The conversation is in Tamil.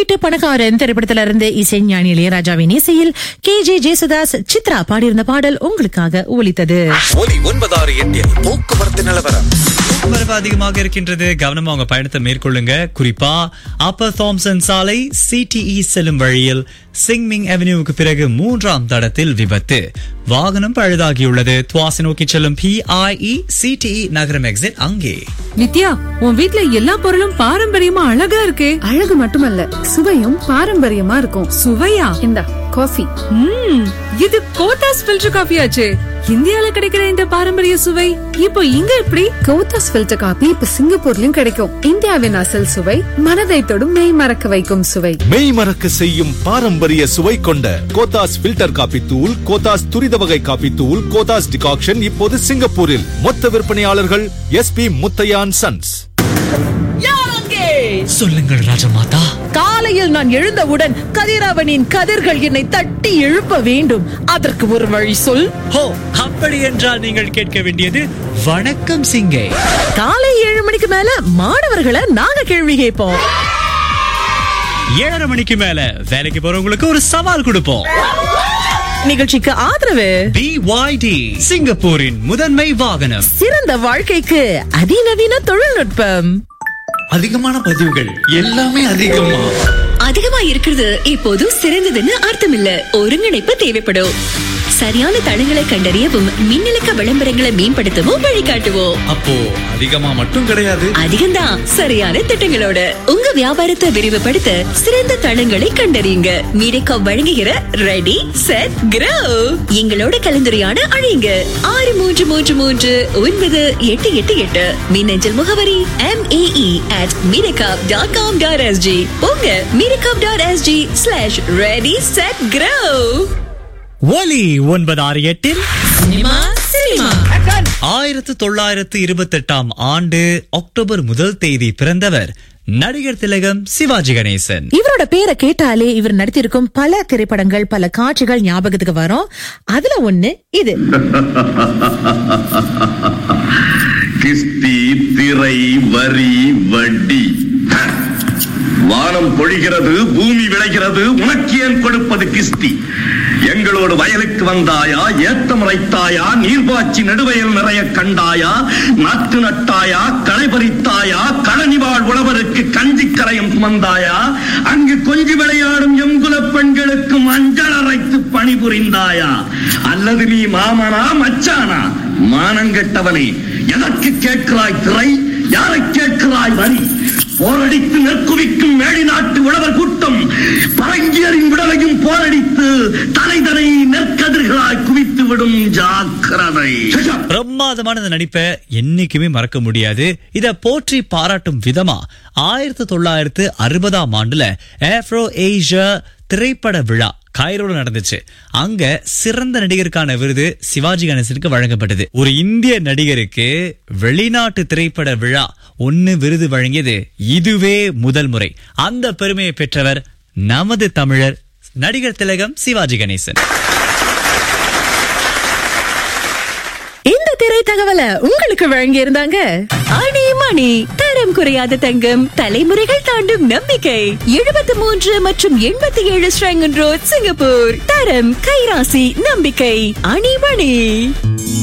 வீட்டு பணக்காரன் திரைப்படத்துல இருந்து இசைஞானி இளையராஜாவின் இசையில் கே ஜே ஜேசுதாஸ் சித்ரா பாடியிருந்த பாடல் உங்களுக்காக ஒலித்தது ஒலி ஒன்பதாறு எட்டில் போக்குவரத்து நிலவரம் போக்குவரவு அதிகமாக இருக்கின்றது கவனமா உங்க பயணத்தை மேற்கொள்ளுங்க குறிப்பா அப்பர் தாம்சன் சாலை சிடிஇ செல்லும் வழியில் சிங்மிங் அவென்யூவுக்கு பிறகு மூன்றாம் தடத்தில் விபத்து வாகனம் பழுதாகியுள்ளது துவாசி நோக்கி செல்லும் பிஐஇ சிடிஇ நகரம் எக்ஸிட் அங்கே நித்யா உன் வீட்ல எல்லா பொருளும் பாரம்பரியமா அழகா இருக்கே அழகு மட்டுமல்ல சுவையும் பாரம்பரியமா இருக்கும் சுவையா இந்தா காஃபி ம் இது கோத்தாஸ் ஃபில்டர் காஃபி ஆச்சே இந்தியால கிடைக்கிற இந்த பாரம்பரிய சுவை இப்போ இங்க எப்படி கோத்தாஸ் ஃபில்டர் காபி இப்ப சிங்கப்பூர்லயும் கிடைக்கும் இந்தியாவின் அசல் சுவை மனதை தொடும் மெய் மறக்க வைக்கும் சுவை மெய் மறக்க செய்யும் பாரம்பரிய சுவை கொண்ட கோத்தாஸ் ஃபில்டர் காபி தூள் கோத்தாஸ் துரித வகை காபி தூள் கோத்தாஸ் டிகாக்ஷன் இப்போது சிங்கப்பூரில் மொத்த விற்பனையாளர்கள் எஸ்பி முத்தையான் சன்ஸ் சொல்லுங்கள் ராஜமாதா காலையில் நான் எழுந்தவுடன் கதிரவனின் கதிர்கள் என்னை தட்டி எழுப்ப வேண்டும் அதற்கு ஒரு வழி சொல் ஹோ அப்படி என்றால் நீங்கள் கேட்க வேண்டியது வணக்கம் சிங்கே காலை ஏழு மணிக்கு மேல மாணவர்களை நாங்க கேள்வி கேட்போம் ஏழரை மணிக்கு மேல வேலைக்கு போறவங்களுக்கு ஒரு சவால் கொடுப்போம் நிகழ்ச்சிக்கு ஆதரவு பிஒய்டி சிங்கப்பூரின் முதன்மை வாகனம் சிறந்த வாழ்க்கைக்கு அதிநவீன தொழில்நுட்பம் அதிகமான பதிவுகள் எல்லாமே அதிகமா அதிகமா இருக்கிறது இப்போது சிறந்ததுன்னு அர்த்தம் இல்ல ஒருங்கிணைப்பு தேவைப்படும் சரியான தளங்களை கண்டறியவும் மின்னலுக்க விளம்பரங்களை மேம்படுத்தவும் வழிகாட்டுவோம் அப்போ அதிகமா மட்டும் கிடையாது அதிகம்தான் சரியான திட்டங்களோட உங்க வியாபாரத்தை விரிவுபடுத்த சிறந்த தளங்களை கண்டறியுங்க மீடியாகாம் வழங்குகிற ரெடி செட் கிரோ எங்களோட கலந்துரையாட அழையுங்க ஆறு மூன்று மூன்று மூன்று ஒன்பது எட்டு எட்டு எட்டு மின்னஞ்சல் முகவரி M AE at Mediacorp dot com dot SG உங்க Mediacorp dot SG slash ready set grow ஒலி ஒன்பது ஆறு எட்டில் சினிமா சினிமா ஆயிரத்து தொள்ளாயிரத்து இருபத்தி எட்டாம் ஆண்டு அக்டோபர் முதல் தேதி பிறந்தவர் நடிகர் திலகம் சிவாஜி கணேசன் இவரோட பேரை கேட்டாலே இவர் நடித்திருக்கும் பல திரைப்படங்கள் பல காட்சிகள் ஞாபகத்துக்கு வரும் அதுல ஒண்ணு இது கிஸ்தி திரை வரி வட்டி வானம் பொழிகிறது பூமி விளைகிறது உனக்கு ஏன் கொடுப்பது கிஸ்தி எங்களோடு வயலுக்கு வந்தாயா ஏத்தம் இறைத்தாயா நீர்பாய்ச்சி நடுவயல் நிறைய கண்டாயா நாட்டு நட்டாயா களை பறித்தாயா களனி வாழ் உழவருக்கு கஞ்சி கரையும் சுமந்தாயா அங்கு கொஞ்சி விளையாடும் எங்குல பெண்களுக்கு மஞ்சள் அரைத்து பணிபுரிந்தாயா அல்லது நீ மாமனா மச்சானா மானங்கெட்டவனே எதற்கு கேட்கிறாய் திரை யாரை கேட்கிறாய் வரி போரடித்து நெற்குவிக்கும் மேடி நாட்டு உழவர் கூட்டம் பரங்கியரின் விடலையும் போரடித்து தலைதனை நெற்கதிர்களாய் குவித்து விடும் ஜாக்கிரதை பிரமாதமான இந்த நடிப்பை என்னைக்குமே மறக்க முடியாது இத போற்றி பாராட்டும் விதமா ஆயிரத்தி தொள்ளாயிரத்து அறுபதாம் ஆண்டுல ஆப்ரோ ஏஷியா திரைப்பட விழா கைரோல நடந்துச்சு அங்க சிறந்த நடிகருக்கான விருது சிவாஜி கணேசனுக்கு வழங்கப்பட்டது ஒரு இந்திய நடிகருக்கு வெளிநாட்டு திரைப்பட விழா ஒன்னு விருது வழங்கியது இதுவே முதல் முறை அந்த பெருமையை பெற்றவர் நமது தமிழர் நடிகர் திலகம் சிவாஜி கணேசன் இந்த திரை தகவலை உங்களுக்கு வழங்கி இருந்தாங்க அணி மணி தரம் குறையாத தங்கம் தலைமுறைகள் தாண்டும் நம்பிக்கை எழுபத்தி மூன்று மற்றும் எண்பத்தி ஏழு ஸ்ரங்கன் ரோட் சிங்கப்பூர் தரம் கைராசி நம்பிக்கை அணிமணி